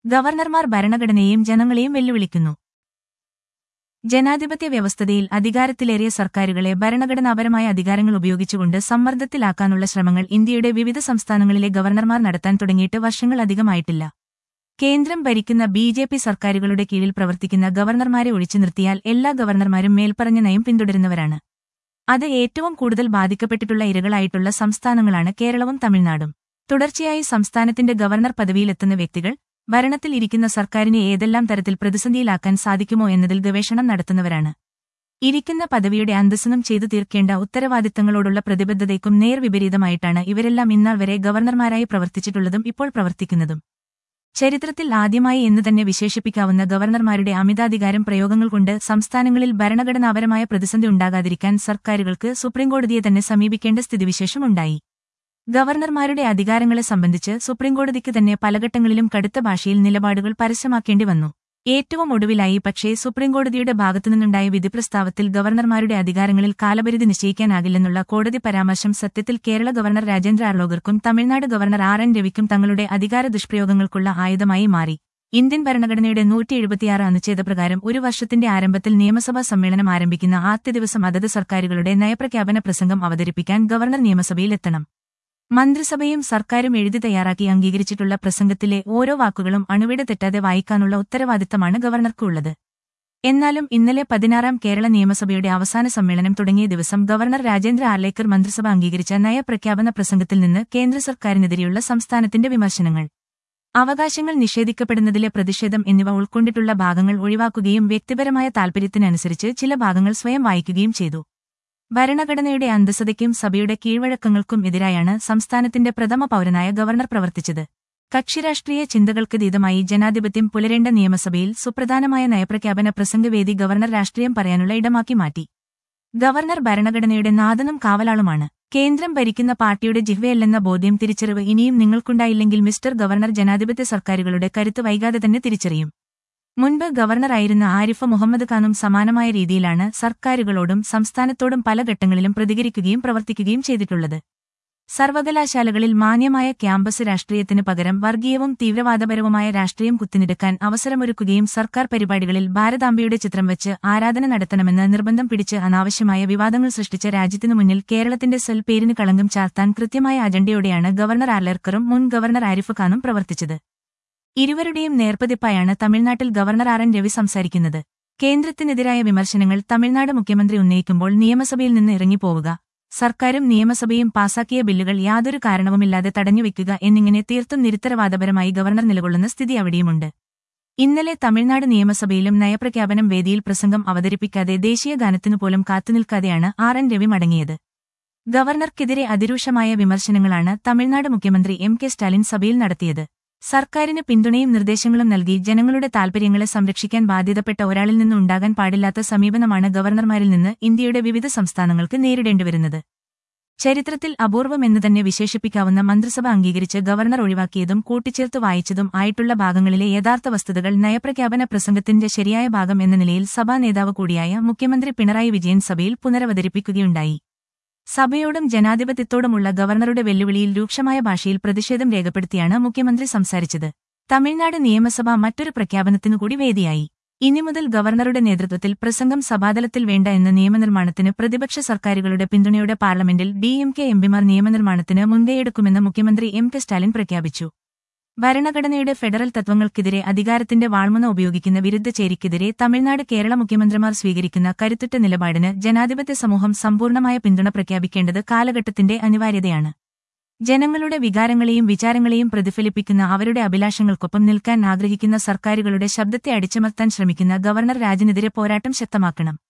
ഗവർണർമാർ ഭരണഘടനയെയും ജനങ്ങളെയും വെല്ലുവിളിക്കുന്നു ജനാധിപത്യ വ്യവസ്ഥതയിൽ അധികാരത്തിലേറിയ സർക്കാരുകളെ ഭരണഘടനാപരമായ അധികാരങ്ങൾ ഉപയോഗിച്ചുകൊണ്ട് സമ്മർദ്ദത്തിലാക്കാനുള്ള ശ്രമങ്ങൾ ഇന്ത്യയുടെ വിവിധ സംസ്ഥാനങ്ങളിലെ ഗവർണർമാർ നടത്താൻ തുടങ്ങിയിട്ട് വർഷങ്ങൾ അധികമായിട്ടില്ല കേന്ദ്രം ഭരിക്കുന്ന ബി ജെ പി സർക്കാരുകളുടെ കീഴിൽ പ്രവർത്തിക്കുന്ന ഗവർണർമാരെ ഒഴിച്ചു നിർത്തിയാൽ എല്ലാ ഗവർണർമാരും മേൽപ്പറഞ്ഞ നയം പിന്തുടരുന്നവരാണ് അത് ഏറ്റവും കൂടുതൽ ബാധിക്കപ്പെട്ടിട്ടുള്ള ഇരകളായിട്ടുള്ള സംസ്ഥാനങ്ങളാണ് കേരളവും തമിഴ്നാടും തുടർച്ചയായി സംസ്ഥാനത്തിന്റെ ഗവർണർ പദവിയിലെത്തുന്ന വ്യക്തികൾ ഭരണത്തിൽ ഇരിക്കുന്ന സർക്കാരിനെ ഏതെല്ലാം തരത്തിൽ പ്രതിസന്ധിയിലാക്കാൻ സാധിക്കുമോ എന്നതിൽ ഗവേഷണം നടത്തുന്നവരാണ് ഇരിക്കുന്ന പദവിയുടെ അന്തസ്സനം ചെയ്തു തീർക്കേണ്ട ഉത്തരവാദിത്തങ്ങളോടുള്ള പ്രതിബദ്ധതയ്ക്കും നേർവിപരീതമായിട്ടാണ് ഇവരെല്ലാം ഇന്നാൾ വരെ ഗവർണർമാരായി പ്രവർത്തിച്ചിട്ടുള്ളതും ഇപ്പോൾ പ്രവർത്തിക്കുന്നതും ചരിത്രത്തിൽ ആദ്യമായി എന്ന് തന്നെ വിശേഷിപ്പിക്കാവുന്ന ഗവർണർമാരുടെ അമിതാധികാരം പ്രയോഗങ്ങൾ കൊണ്ട് സംസ്ഥാനങ്ങളിൽ ഭരണഘടനാപരമായ പ്രതിസന്ധി ഉണ്ടാകാതിരിക്കാൻ സർക്കാരുകൾക്ക് സുപ്രീംകോടതിയെ തന്നെ സമീപിക്കേണ്ട സ്ഥിതിവിശേഷം ഉണ്ടായി ഗവർണർമാരുടെ അധികാരങ്ങളെ സംബന്ധിച്ച് സുപ്രീംകോടതിക്ക് തന്നെ പലഘട്ടങ്ങളിലും കടുത്ത ഭാഷയിൽ നിലപാടുകൾ പരസ്യമാക്കേണ്ടി വന്നു ഏറ്റവും ഒടുവിലായി പക്ഷേ സുപ്രീംകോടതിയുടെ ഭാഗത്തുനിന്നുണ്ടായ വിധിപ്രസ്താവത്തിൽ ഗവർണർമാരുടെ അധികാരങ്ങളിൽ കാലപരിധി നിശ്ചയിക്കാനാകില്ലെന്നുള്ള കോടതി പരാമർശം സത്യത്തിൽ കേരള ഗവർണർ രാജേന്ദ്ര ആർലോകർക്കും തമിഴ്നാട് ഗവർണർ ആർ എൻ രവിക്കും തങ്ങളുടെ അധികാര ദുഷ്പ്രയോഗങ്ങൾക്കുള്ള ആയുധമായി മാറി ഇന്ത്യൻ ഭരണഘടനയുടെ നൂറ്റി എഴുപത്തിയാറ് അനുച്ഛേദപ്രകാരം ഒരു വർഷത്തിന്റെ ആരംഭത്തിൽ നിയമസഭാ സമ്മേളനം ആരംഭിക്കുന്ന ആദ്യ ദിവസം അതത് സർക്കാരുകളുടെ നയപ്രഖ്യാപന പ്രസംഗം അവതരിപ്പിക്കാൻ ഗവർണർ നിയമസഭയിലെത്തണം മന്ത്രിസഭയും സർക്കാരും എഴുതി തയ്യാറാക്കി അംഗീകരിച്ചിട്ടുള്ള പ്രസംഗത്തിലെ ഓരോ വാക്കുകളും അണുവിട തെറ്റാതെ വായിക്കാനുള്ള ഉത്തരവാദിത്തമാണ് ഗവർണർക്കുള്ളത് എന്നാലും ഇന്നലെ പതിനാറാം കേരള നിയമസഭയുടെ അവസാന സമ്മേളനം തുടങ്ങിയ ദിവസം ഗവർണർ രാജേന്ദ്ര ആർലേക്കർ മന്ത്രിസഭ അംഗീകരിച്ച നയപ്രഖ്യാപന പ്രസംഗത്തിൽ നിന്ന് കേന്ദ്ര സർക്കാരിനെതിരെയുള്ള സംസ്ഥാനത്തിന്റെ വിമർശനങ്ങൾ അവകാശങ്ങൾ നിഷേധിക്കപ്പെടുന്നതിലെ പ്രതിഷേധം എന്നിവ ഉൾക്കൊണ്ടിട്ടുള്ള ഭാഗങ്ങൾ ഒഴിവാക്കുകയും വ്യക്തിപരമായ താൽപര്യത്തിനനുസരിച്ച് ചില ഭാഗങ്ങൾ സ്വയം വായിക്കുകയും ചെയ്തു ഭരണഘടനയുടെ അന്തസ്സതയ്ക്കും സഭയുടെ കീഴ്വഴക്കങ്ങൾക്കും എതിരായാണ് സംസ്ഥാനത്തിന്റെ പ്രഥമ പൗരനായ ഗവർണർ പ്രവർത്തിച്ചത് കക്ഷിരാഷ്ട്രീയ ചിന്തകൾക്കതീതമായി ജനാധിപത്യം പുലരേണ്ട നിയമസഭയിൽ സുപ്രധാനമായ നയപ്രഖ്യാപന പ്രസംഗവേദി ഗവർണർ രാഷ്ട്രീയം പറയാനുള്ള ഇടമാക്കി മാറ്റി ഗവർണർ ഭരണഘടനയുടെ നാഥനും കാവലാളുമാണ് കേന്ദ്രം ഭരിക്കുന്ന പാർട്ടിയുടെ ജിഹ്വയല്ലെന്ന ബോധ്യം തിരിച്ചറിവ് ഇനിയും നിങ്ങൾക്കുണ്ടായില്ലെങ്കിൽ മിസ്റ്റർ ഗവർണർ ജനാധിപത്യ സർക്കാരുകളുടെ കരുത്ത് വൈകാതെ തന്നെ തിരിച്ചറിയും മുൻപ് ഗവർണറായിരുന്ന ആരിഫ് മുഹമ്മദ് ഖാനും സമാനമായ രീതിയിലാണ് സർക്കാരുകളോടും സംസ്ഥാനത്തോടും പല ഘട്ടങ്ങളിലും പ്രതികരിക്കുകയും പ്രവർത്തിക്കുകയും ചെയ്തിട്ടുള്ളത് സർവകലാശാലകളിൽ മാന്യമായ ക്യാമ്പസ് രാഷ്ട്രീയത്തിന് പകരം വർഗീയവും തീവ്രവാദപരവുമായ രാഷ്ട്രീയം കുത്തിനിടുക്കാൻ അവസരമൊരുക്കുകയും സർക്കാർ പരിപാടികളിൽ ഭാരതാംബയുടെ ചിത്രം വെച്ച് ആരാധന നടത്തണമെന്ന് നിർബന്ധം പിടിച്ച് അനാവശ്യമായ വിവാദങ്ങൾ സൃഷ്ടിച്ച രാജ്യത്തിനു മുന്നിൽ കേരളത്തിന്റെ സെൽ പേരിന് കളങ്കം ചാർത്താൻ കൃത്യമായ അജണ്ടയോടെയാണ് ഗവർണർ ആർലേർക്കറും മുൻ ഗവർണർ ആരിഫ് ഖാനും പ്രവർത്തിച്ചത് ഇരുവരുടെയും നേർപ്പതിപ്പായാണ് തമിഴ്നാട്ടിൽ ഗവർണർ ആർ എൻ രവി സംസാരിക്കുന്നത് കേന്ദ്രത്തിനെതിരായ വിമർശനങ്ങൾ തമിഴ്നാട് മുഖ്യമന്ത്രി ഉന്നയിക്കുമ്പോൾ നിയമസഭയിൽ നിന്ന് ഇറങ്ങിപ്പോവുക സർക്കാരും നിയമസഭയും പാസാക്കിയ ബില്ലുകൾ യാതൊരു കാരണവുമില്ലാതെ തടഞ്ഞുവെക്കുക എന്നിങ്ങനെ തീർത്തും നിരുത്തരവാദപരമായി ഗവർണർ നിലകൊള്ളുന്ന സ്ഥിതി അവിടെയുമുണ്ട് ഇന്നലെ തമിഴ്നാട് നിയമസഭയിലും നയപ്രഖ്യാപനം വേദിയിൽ പ്രസംഗം അവതരിപ്പിക്കാതെ ദേശീയ ഗാനത്തിനു പോലും കാത്തുനിൽക്കാതെയാണ് ആർ എൻ രവി മടങ്ങിയത് ഗവർണർക്കെതിരെ അതിരൂക്ഷമായ വിമർശനങ്ങളാണ് തമിഴ്നാട് മുഖ്യമന്ത്രി എം കെ സ്റ്റാലിൻ സഭയിൽ നടത്തിയത് സർക്കാരിന് പിന്തുണയും നിർദ്ദേശങ്ങളും നൽകി ജനങ്ങളുടെ താൽപര്യങ്ങളെ സംരക്ഷിക്കാൻ ബാധ്യതപ്പെട്ട ഒരാളിൽ നിന്ന് ഉണ്ടാകാൻ പാടില്ലാത്ത സമീപനമാണ് ഗവർണർമാരിൽ നിന്ന് ഇന്ത്യയുടെ വിവിധ സംസ്ഥാനങ്ങൾക്ക് നേരിടേണ്ടിവരുന്നത് ചരിത്രത്തിൽ അപൂർവമെന്ന് തന്നെ വിശേഷിപ്പിക്കാവുന്ന മന്ത്രിസഭ അംഗീകരിച്ച് ഗവർണർ ഒഴിവാക്കിയതും കൂട്ടിച്ചേർത്ത് വായിച്ചതും ആയിട്ടുള്ള ഭാഗങ്ങളിലെ യഥാർത്ഥ വസ്തുതകൾ നയപ്രഖ്യാപന പ്രസംഗത്തിന്റെ ശരിയായ ഭാഗം എന്ന നിലയിൽ സഭാ നേതാവ് കൂടിയായ മുഖ്യമന്ത്രി പിണറായി വിജയൻ സഭയിൽ പുനരവതരിപ്പിക്കുകയുണ്ടായി സഭയോടും ജനാധിപത്യത്തോടുമുള്ള ഗവർണറുടെ വെല്ലുവിളിയിൽ രൂക്ഷമായ ഭാഷയിൽ പ്രതിഷേധം രേഖപ്പെടുത്തിയാണ് മുഖ്യമന്ത്രി സംസാരിച്ചത് തമിഴ്നാട് നിയമസഭ മറ്റൊരു പ്രഖ്യാപനത്തിനുകൂടി വേദിയായി ഇനി മുതൽ ഗവർണറുടെ നേതൃത്വത്തിൽ പ്രസംഗം സഭാതലത്തിൽ വേണ്ട എന്ന നിയമനിർമ്മാണത്തിന് പ്രതിപക്ഷ സർക്കാരുകളുടെ പിന്തുണയോടെ പാർലമെന്റിൽ ഡി എം കെ എംപിമാർ നിയമനിർമ്മാണത്തിന് മുൻകൈയെടുക്കുമെന്ന് മുഖ്യമന്ത്രി എം കെ സ്റ്റാലിൻ പ്രഖ്യാപിച്ചു ഭരണഘടനയുടെ ഫെഡറൽ തത്വങ്ങൾക്കെതിരെ അധികാരത്തിന്റെ വാൾമുന ഉപയോഗിക്കുന്ന വിരുദ്ധ ചേരിക്കെതിരെ തമിഴ്നാട് കേരള മുഖ്യമന്ത്രിമാർ സ്വീകരിക്കുന്ന കരുത്തുറ്റ നിലപാടിന് ജനാധിപത്യ സമൂഹം സമ്പൂർണമായ പിന്തുണ പ്രഖ്യാപിക്കേണ്ടത് കാലഘട്ടത്തിന്റെ അനിവാര്യതയാണ് ജനങ്ങളുടെ വികാരങ്ങളെയും വിചാരങ്ങളെയും പ്രതിഫലിപ്പിക്കുന്ന അവരുടെ അഭിലാഷങ്ങൾക്കൊപ്പം നിൽക്കാൻ ആഗ്രഹിക്കുന്ന സർക്കാരുകളുടെ ശബ്ദത്തെ അടിച്ചമർത്താൻ ശ്രമിക്കുന്ന ഗവർണർ രാജിനെതിരെ പോരാട്ടം ശക്തമാക്കണം